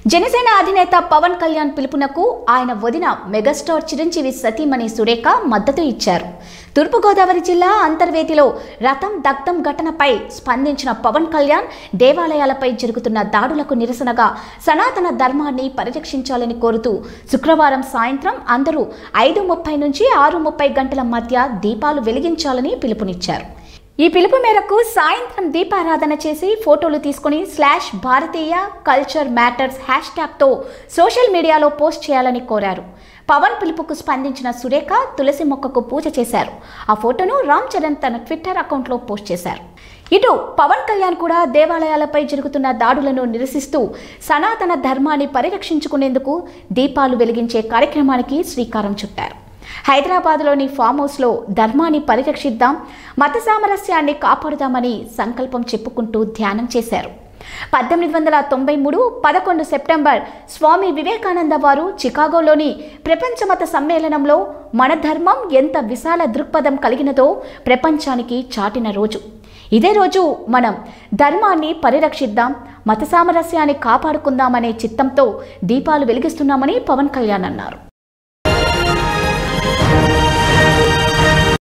జనసేన అధినేత పవన్ కళ్యాణ్ పిలుపునకు ఆయన వదిన మెగాస్టార్ చిరంజీవి సతీమణి సురేఖ మద్దతు ఇచ్చారు తూర్పుగోదావరి జిల్లా అంతర్వేదిలో రథం దగ్ధం ఘటనపై స్పందించిన పవన్ కళ్యాణ్ దేవాలయాలపై జరుగుతున్న దాడులకు నిరసనగా సనాతన ధర్మాన్ని పరిరక్షించాలని కోరుతూ శుక్రవారం సాయంత్రం అందరూ ఐదు ముప్పై నుంచి ఆరు ముప్పై గంటల మధ్య దీపాలు వెలిగించాలని పిలుపునిచ్చారు ఈ పిలుపు మేరకు సాయంత్రం దీపారాధన చేసి ఫోటోలు తీసుకుని slash Bharatiya culture matters hash ట్యాగ్తో సోషల్ మీడియాలో పోస్ట్ చేయాలని కోరారు పవన్ పిలుపుకు స్పందించిన సురేఖ తులసి మొక్కకు పూజ చేశారు ఆ ఫోటోను రామ్ చరణ్ తన ట్విట్టర్ అకౌంట్లో పోస్ట్ చేశారు ఇటు పవన్ కళ్యాణ్ కూడా దేవాలయాలపై జరుగుతున్న దాడులను నిరసిస్తూ సనాతన ధర్మాన్ని పరిరక్షించుకునేందుకు దీపాలు వెలిగించే కార్యక్రమానికి శ్రీకారం చుట్టారు హైదరాబాద్లోని ఫామ్ హౌస్లో ధర్మాన్ని పరిరక్షిద్దాం మత సామరస్యాన్ని కాపాడుదామని సంకల్పం చెప్పుకుంటూ ధ్యానం చేశారు పద్దెనిమిది వందల తొంభై మూడు పదకొండు సెప్టెంబర్ స్వామి వివేకానంద వారు చికాగోలోని ప్రపంచ మత సమ్మేళనంలో మన ధర్మం ఎంత విశాల దృక్పథం కలిగినదో ప్రపంచానికి చాటిన రోజు ఇదే రోజు మనం ధర్మాన్ని పరిరక్షిద్దాం మత సామరస్యాన్ని కాపాడుకుందామనే చిత్తంతో దీపాలు వెలిగిస్తున్నామని పవన్ కళ్యాణ్ అన్నారు